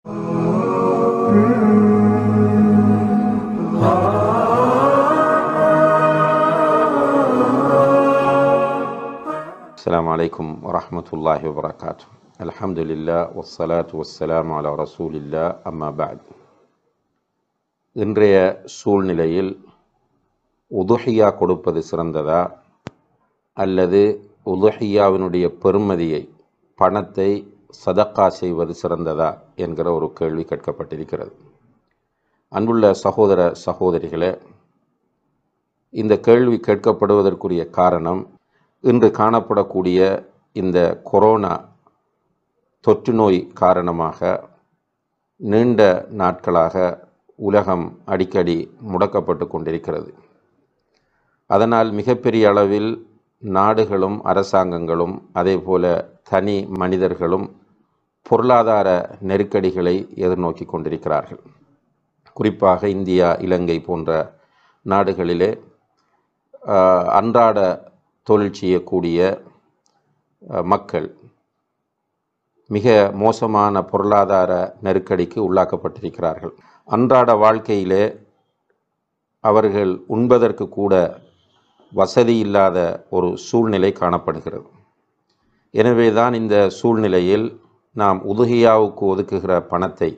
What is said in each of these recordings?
السلام عليكم ورحمة الله وبركاته الحمد لله والصلاة والسلام على رسول الله أما بعد இன்றைய சூழ்நிலையில் உதுஹியா கொடுப்பது சிறந்ததா அல்லது உதுஹியாவினுடைய பெருமதியை பணத்தை சதக்கா செய்வது சிறந்ததா என்கிற ஒரு கேள்வி கேட்கப்பட்டிருக்கிறது அன்புள்ள சகோதர சகோதரிகளே இந்த கேள்வி கேட்கப்படுவதற்குரிய காரணம் இன்று காணப்படக்கூடிய இந்த கொரோனா தொற்று நோய் காரணமாக நீண்ட நாட்களாக உலகம் அடிக்கடி முடக்கப்பட்டு கொண்டிருக்கிறது அதனால் மிகப்பெரிய அளவில் நாடுகளும் அரசாங்கங்களும் அதேபோல தனி மனிதர்களும் பொருளாதார நெருக்கடிகளை எதிர்நோக்கி கொண்டிருக்கிறார்கள் குறிப்பாக இந்தியா இலங்கை போன்ற நாடுகளிலே ஆஹ், அன்றாட தொழில் செய்யக்கூடிய அஹ், மக்கள் மிக மோசமான பொருளாதார நெருக்கடிக்கு உள்ளாக்கப்பட்டிருக்கிறார்கள் அன்றாட வாழ்க்கையிலே அவர்கள் உண்பதற்கு கூட வசதி இல்லாத ஒரு சூழ்நிலை காணப்படுகிறது எனவே தான் இந்த சூழ்நிலையில் நாம் உதுகியாவுக்கு ஒதுக்குகிற பணத்தை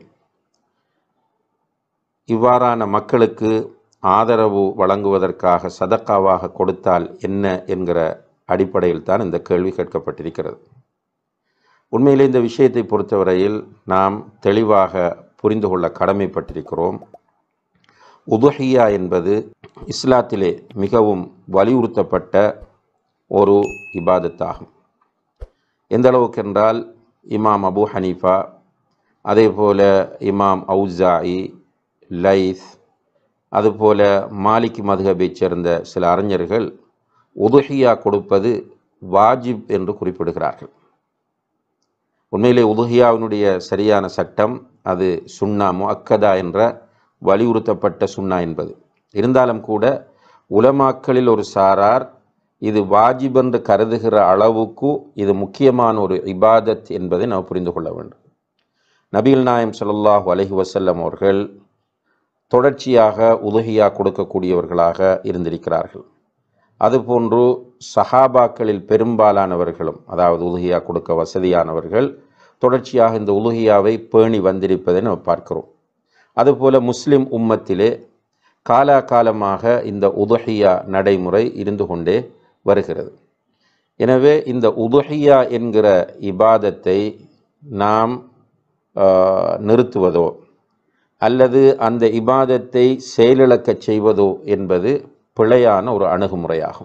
இவ்வாறான மக்களுக்கு ஆதரவு வழங்குவதற்காக சதக்காவாக கொடுத்தால் என்ன என்கிற அடிப்படையில் தான் இந்த கேள்வி கேட்கப்பட்டிருக்கிறது உண்மையிலே இந்த விஷயத்தை பொறுத்தவரையில் நாம் தெளிவாக புரிந்து கொள்ள கடமைப்பட்டிருக்கிறோம் உதுஹியா என்பது இஸ்லாத்திலே மிகவும் வலியுறுத்தப்பட்ட ஒரு இபாதத்தாகும் எந்த அளவுக்கு என்றால் இமாம் அபு ஹனீஃபா அதே போல இமாம் அவுசாயி லைஸ் அதுபோல மாலிக் மதுஹபைச் சேர்ந்த சில அறிஞர்கள் உதுஹியா கொடுப்பது வாஜிப் என்று குறிப்பிடுகிறார்கள் உண்மையிலே உதுஹியாவினுடைய சரியான சட்டம் அது சுன்னா முஅக்கதா என்ற வலியுறுத்தப்பட்ட சுன்னா என்பது இருந்தாலும் கூட உலமாக்களில் ஒரு சாரார் இது வாஜிப் என்று கருதுகிற அளவுக்கு இது முக்கியமான ஒரு இபாதத் என்பதை நாம் புரிந்து கொள்ள வேண்டும் நபிகள் நாயம் ஸல்லல்லாஹு அலைஹி வஸல்லம் அவர்கள் தொடர்ச்சியாக உதுகியா கொடுக்கக்கூடியவர்களாக இருந்திருக்கிறார்கள் அதுபோன்று சஹாபாக்களில் பெரும்பாலானவர்களும் அதாவது உதுகியா கொடுக்க வசதியானவர்கள் தொடர்ச்சியாக இந்த உலுகியாவை பேணி வந்திருப்பதை நாம் பார்க்கிறோம் அதுபோல முஸ்லிம் உம்மத்திலே காலாகாலமாக இந்த உதுஹியா நடைமுறை இருந்து கொண்டே வருகிறது எனவே இந்த உதுஹியா என்கிற இபாதத்தை நாம் ஆஹ், நிறுத்துவதோ அல்லது அந்த இபாதத்தை செயலிழக்கச் செய்வதோ என்பது பிழையான ஒரு அணுகுமுறையாகும்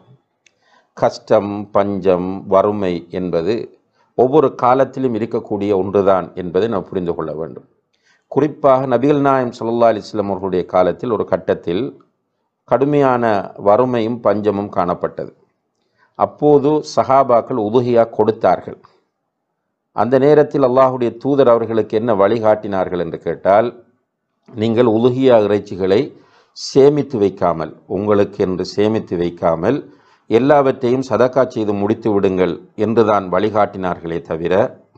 கஷ்டம் பஞ்சம் வறுமை என்பது ஒவ்வொரு காலத்திலும் இருக்கக்கூடிய ஒன்றுதான் என்பதை நாம் புரிந்து கொள்ள வேண்டும் குறிப்பாக நபிகள் நாயம் ஸல்லல்லாஹு அலைஹி வஸல்லம் அவர்களுடைய காலத்தில் ஒரு கட்டத்தில் கடுமையான வறுமையும் பஞ்சமும் காணப்பட்டது அப்போது சஹாபாக்கள் உதுகியா கொடுத்தார்கள் அந்த நேரத்தில் அல்லாஹுடைய தூதர் அவர்களுக்கு என்ன வழிகாட்டினார்கள் என்று கேட்டால் நீங்கள் உலுகியா இறைச்சிகளை சேமித்து வைக்காமல் உங்களுக்கு என்று சேமித்து வைக்காமல் எல்லாவற்றையும் சதக்கா செய்து முடித்து விடுங்கள் என்றுதான் வழிகாட்டினார்களே தவிர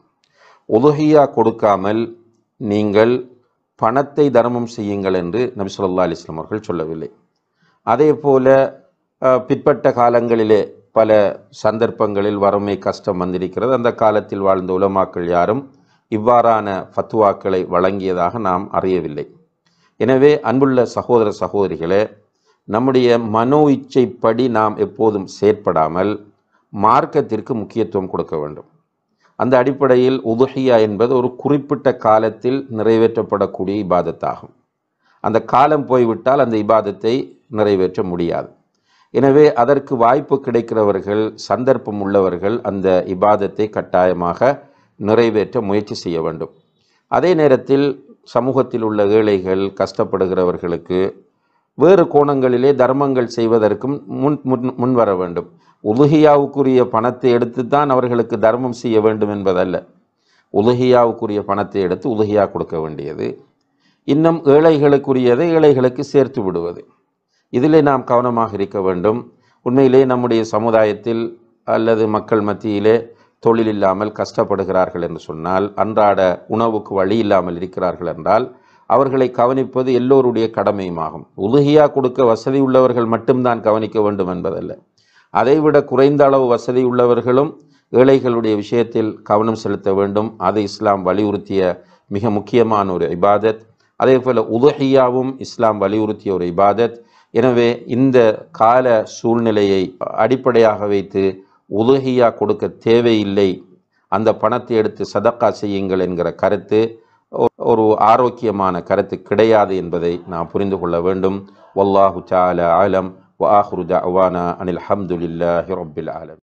உலுகியா கொடுக்காமல் நீங்கள் பணத்தை தர்மம் செய்யுங்கள் என்று நபி ஸல்லல்லாஹு அலைஹி வஸல்லம் அவர்கள் சொல்லவில்லை அதே போல அஹ், பிற்பட்ட காலங்களிலே பல சந்தர்ப்பங்களில் வறுமை கஷ்டம் வந்திருக்கிறது அந்த காலத்தில் வாழ்ந்த உலமாக்கள் யாரும் இவ்வாறான ஃபத்வாக்களை வழங்கியதாக நாம் அறியவில்லை எனவே அன்புள்ள சகோதர சகோதரிகளே நம்முடைய மனோ இச்சைப்படி நாம் எப்போதும் செயற்படாமல் மார்க்கத்திற்கு முக்கியத்துவம் கொடுக்க வேண்டும் அந்த அடிப்படையில் உதுஹியா என்பது ஒரு குறிப்பிட்ட காலத்தில் நிறைவேற்றப்படக்கூடிய இபாதத்தாகும் அந்த காலம் போய்விட்டால் அந்த இபாதத்தை நிறைவேற்ற முடியாது எனவே அதற்கு வாய்ப்பு கிடைக்கிறவர்கள் சந்தர்ப்பம் உள்ளவர்கள் அந்த இபாதத்தை கட்டாயமாக நிறைவேற்ற முயற்சி செய்ய வேண்டும் அதே நேரத்தில் சமூகத்தில் உள்ள ஏழைகள் கஷ்டப்படுகிறவர்களுக்கு வேறு கோணங்களிலே தர்மங்கள் செய்வதற்கும் முன் முன் முன்வர வேண்டும் உலுகியாவுக்குரிய பணத்தை எடுத்து தான் அவர்களுக்கு தர்மம் செய்ய வேண்டும் என்பதல்ல உலுகியாவுக்குரிய பணத்தை எடுத்து உலுகியா கொடுக்க வேண்டியது இன்னும் ஏழைகளுக்குரியதை ஏழைகளுக்கு சேர்த்து விடுவது இதிலே நாம் கவனமாக இருக்க வேண்டும் உண்மையிலே நம்முடைய சமுதாயத்தில் அல்லது மக்கள் மத்தியிலே தொழில் இல்லாமல் கஷ்டப்படுகிறார்கள் என்று சொன்னால் அன்றாட உணவுக்கு வழி இல்லாமல் இருக்கிறார்கள் என்றால் அவர்களை கவனிப்பது எல்லோருடைய கடமையுமாகும் உதுகியா கொடுக்க வசதி உள்ளவர்கள் மட்டும்தான் கவனிக்க வேண்டும் என்பதல்ல அதைவிட குறைந்த அளவு வசதி உள்ளவர்களும் ஏழைகளுடைய விஷயத்தில் கவனம் செலுத்த வேண்டும் அதை இஸ்லாம் வலியுறுத்திய மிக முக்கியமான ஒரு இபாதத் அதே போல உதுஹியாவும் இஸ்லாம் வலியுறுத்திய ஒரு இபாதத் எனவே இந்த கால சூழ்நிலையை அடிப்படையாக வைத்து உதுஹியா கொடுக்க தேவையில்லை அந்த பணத்தை எடுத்து சதக்கா செய்யுங்கள் என்கிற கருத்து ஒ- ஒரு ஆரோக்கியமான கருத்து கிடையாது என்பதை நாம் புரிந்து கொள்ள வேண்டும் வல்லாஹு தால ஆலம் وآخر دعوانا أن الحمد لله رب العالمين